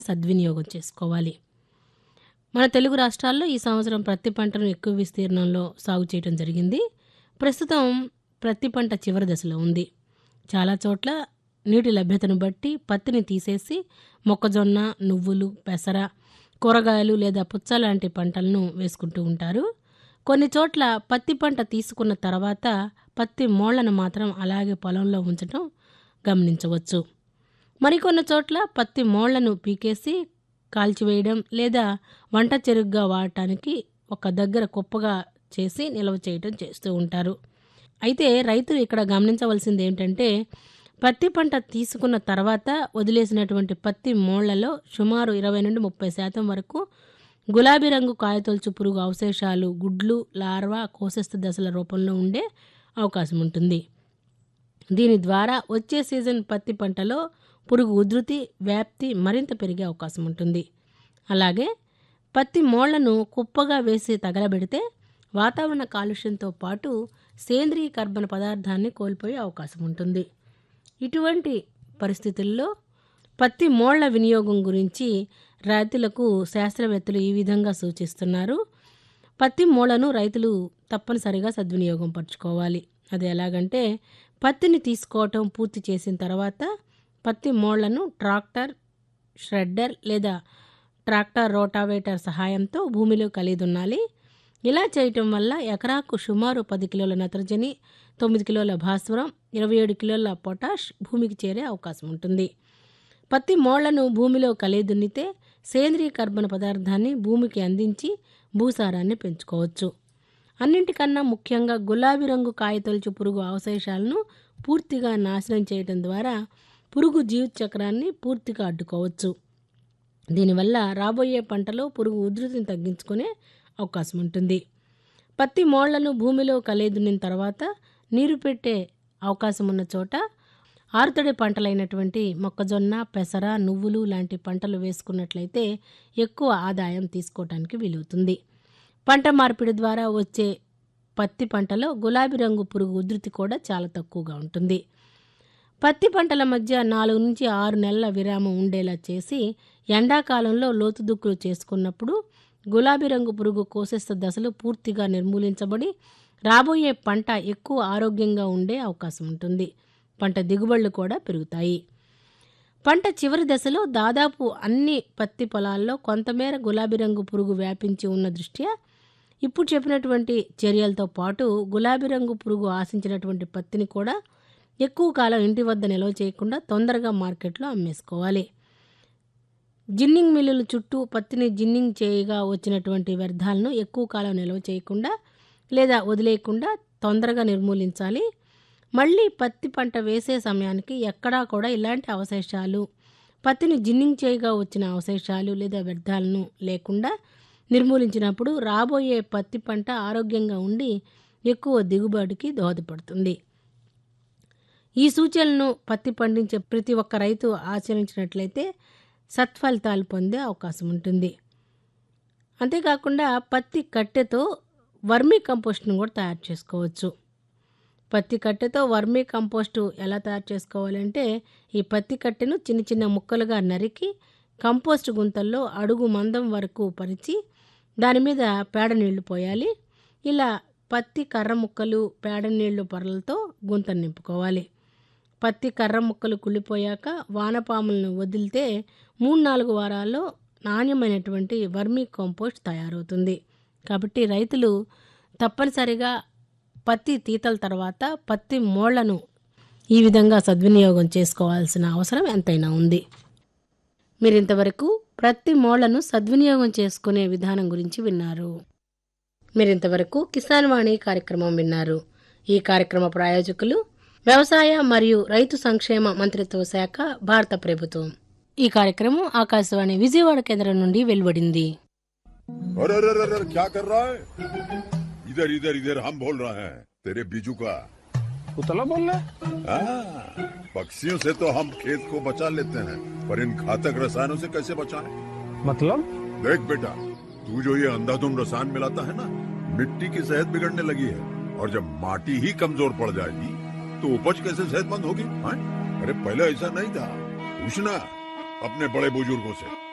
సద్వినియోగం చేసుకోవాలి మన తెలుగు రాష్ట్రాల్లో ఈ సంవత్సరం ప్రతి పంటను ఎక్కువ విస్తీర్ణంలో సాగు చేయడం జరిగింది ప్రస్తుతం ప్రతి పంట చివరి దశలో ఉంది చాలా చోట్ల నీటి లభ్యతను బట్టి పత్తిని తీసేసి మొక్కజొన్న నువ్వులు పెసర కూరగాయలు లేదా పుచ్చ లాంటి పంటలను వేసుకుంటూ ఉంటారు కొన్ని చోట్ల పత్తి పంట తీసుకున్న తర్వాత పత్తి మోళ్లను మాత్రం అలాగే పొలంలో ఉంచడం గమనించవచ్చు మరికొన్ని చోట్ల పత్తి మోళ్లను పీకేసి కాల్చివేయడం లేదా వంట చెరుగ్గా వాడటానికి ఒక దగ్గర కుప్పగా చేసి నిల్వ చేయడం చేస్తూ ఉంటారు అయితే రైతులు ఇక్కడ గమనించవలసింది ఏంటంటే పత్తి పంట తీసుకున్న తర్వాత వదిలేసినటువంటి పత్తి మోళ్లలో సుమారు ఇరవై నుండి ముప్పై శాతం వరకు గులాబీ రంగు కాయతొలుచు పురుగు అవశేషాలు గుడ్లు లార్వా కోశస్థ దశల రూపంలో ఉండే అవకాశం ఉంటుంది దీని ద్వారా వచ్చే సీజన్ పత్తి పంటలో పురుగు ఉధృతి వ్యాప్తి మరింత పెరిగే అవకాశం ఉంటుంది అలాగే పత్తి మోళ్లను కుప్పగా వేసి తగలబెడితే వాతావరణ కాలుష్యంతో పాటు సేంద్రీయ కర్బన పదార్థాన్ని కోల్పోయే అవకాశం ఉంటుంది ఇటువంటి పరిస్థితుల్లో పత్తి మోళ్ల వినియోగం గురించి రైతులకు శాస్త్రవేత్తలు ఈ విధంగా సూచిస్తున్నారు పత్తి మూలను రైతులు తప్పనిసరిగా సద్వినియోగం పరచుకోవాలి అది ఎలాగంటే పత్తిని తీసుకోవటం పూర్తి చేసిన తర్వాత పత్తి మోళ్లను ట్రాక్టర్ షెడ్డర్ లేదా ట్రాక్టర్ రోటావేటర్ సహాయంతో భూమిలో కలిదున్నాలి ఇలా చేయటం వల్ల ఎకరాకు సుమారు పది కిలోల నత్రజని తొమ్మిది కిలోల భాస్వరం ఇరవై ఏడు కిలోల పొటాష్ భూమికి చేరే అవకాశం ఉంటుంది పత్తి మోళ్లను భూమిలో కలిదున్నితే సేంద్రీయ కర్బన పదార్థాన్ని భూమికి అందించి భూసారాన్ని పెంచుకోవచ్చు అన్నింటికన్నా ముఖ్యంగా గులాబీ రంగు కాయతొలుచు పురుగు అవశేషాలను పూర్తిగా నాశనం చేయడం ద్వారా పురుగు జీవిత చక్రాన్ని పూర్తిగా అడ్డుకోవచ్చు దీనివల్ల రాబోయే పంటలో పురుగు ఉధృతిని తగ్గించుకునే అవకాశం ఉంటుంది పత్తి మోళ్లను భూమిలో కలేదునిన తర్వాత నీరు పెట్టే అవకాశం ఉన్న చోట ఆరుతడి పంటలైనటువంటి మొక్కజొన్న పెసర నువ్వులు లాంటి పంటలు వేసుకున్నట్లయితే ఎక్కువ ఆదాయం తీసుకోవటానికి వీలవుతుంది పంట మార్పిడి ద్వారా వచ్చే పత్తి పంటలో గులాబీ రంగు పురుగు ఉధృతి కూడా చాలా తక్కువగా ఉంటుంది పత్తి పంటల మధ్య నాలుగు నుంచి ఆరు నెలల విరామం ఉండేలా చేసి ఎండాకాలంలో లోతు దుక్కులు చేసుకున్నప్పుడు గులాబీ రంగు పురుగు కోసేస్త దశలు పూర్తిగా నిర్మూలించబడి రాబోయే పంట ఎక్కువ ఆరోగ్యంగా ఉండే అవకాశం ఉంటుంది పంట దిగుబడులు కూడా పెరుగుతాయి పంట చివరి దశలో దాదాపు అన్ని పత్తి పొలాల్లో కొంతమేర గులాబీ రంగు పురుగు వ్యాపించి ఉన్న దృష్ట్యా ఇప్పుడు చెప్పినటువంటి చర్యలతో పాటు గులాబీ రంగు పురుగు ఆశించినటువంటి పత్తిని కూడా ఎక్కువ కాలం ఇంటి వద్ద నిల్వ చేయకుండా తొందరగా మార్కెట్లో అమ్మేసుకోవాలి జిన్నింగ్ మిల్లుల చుట్టూ పత్తిని జిన్నింగ్ చేయగా వచ్చినటువంటి వ్యర్థాలను ఎక్కువ కాలం నిల్వ చేయకుండా లేదా వదిలేయకుండా తొందరగా నిర్మూలించాలి మళ్ళీ పత్తి పంట వేసే సమయానికి ఎక్కడా కూడా ఇలాంటి అవశేషాలు పత్తిని జిన్నింగ్ చేయగా వచ్చిన అవశేషాలు లేదా వ్యర్థాలను లేకుండా నిర్మూలించినప్పుడు రాబోయే పత్తి పంట ఆరోగ్యంగా ఉండి ఎక్కువ దిగుబడికి దోహదపడుతుంది ఈ సూచనలను పత్తి పండించే ప్రతి ఒక్క రైతు ఆచరించినట్లయితే సత్ఫలితాలు పొందే అవకాశం ఉంటుంది అంతేకాకుండా పత్తి కట్టెతో వర్మీ కంపోస్ట్ను కూడా తయారు చేసుకోవచ్చు పత్తి కట్టెతో వర్మీ కంపోస్టు ఎలా తయారు చేసుకోవాలంటే ఈ పత్తి కట్టెను చిన్న చిన్న ముక్కలుగా నరికి కంపోస్ట్ గుంతల్లో అడుగు మందం వరకు పరిచి దాని మీద పేడ నీళ్లు పోయాలి ఇలా పత్తి కర్ర ముక్కలు పేడ నీళ్లు పొరలతో గుంతను నింపుకోవాలి పత్తి కర్ర ముక్కలు కుళ్ళిపోయాక వానపాములను వదిలితే మూడు నాలుగు వారాల్లో నాణ్యమైనటువంటి వర్మీ కంపోస్ట్ తయారవుతుంది కాబట్టి రైతులు తప్పనిసరిగా పత్తి తీతల తర్వాత పత్తి మోళ్లను ఈ విధంగా సద్వినియోగం చేసుకోవాల్సిన అవసరం ఎంతైనా ఉంది మీరు ఇంతవరకు ప్రతి మోళ్లను సద్వినియోగం చేసుకునే విధానం గురించి విన్నారు మీరింతవరకు కిసాన్ వాణి కార్యక్రమం విన్నారు ఈ కార్యక్రమ ప్రాయోజకులు వ్యవసాయ మరియు రైతు సంక్షేమ మంత్రిత్వ శాఖ భారత ప్రభుత్వం ఈ కార్యక్రమం ఆకాశవాణి విజయవాడ కేంద్రం నుండి వెలువడింది अरे अरे अरे अरे क्या कर रहा है इधर इधर इधर हम बोल रहे हैं तेरे बीजू का उतला बोल रहा है हाँ, पक्षियों से तो हम खेत को बचा लेते हैं पर इन घातक रसायनों से कैसे बचाएं? मतलब देख बेटा तू जो ये अंधाधुंध रसायन मिलाता है ना मिट्टी की सेहत बिगड़ने लगी है और जब माटी ही कमजोर पड़ जाएगी तो उपज कैसे सेहतमंद होगी हाँ? अरे पहले ऐसा नहीं था पूछना अपने बड़े बुजुर्गों से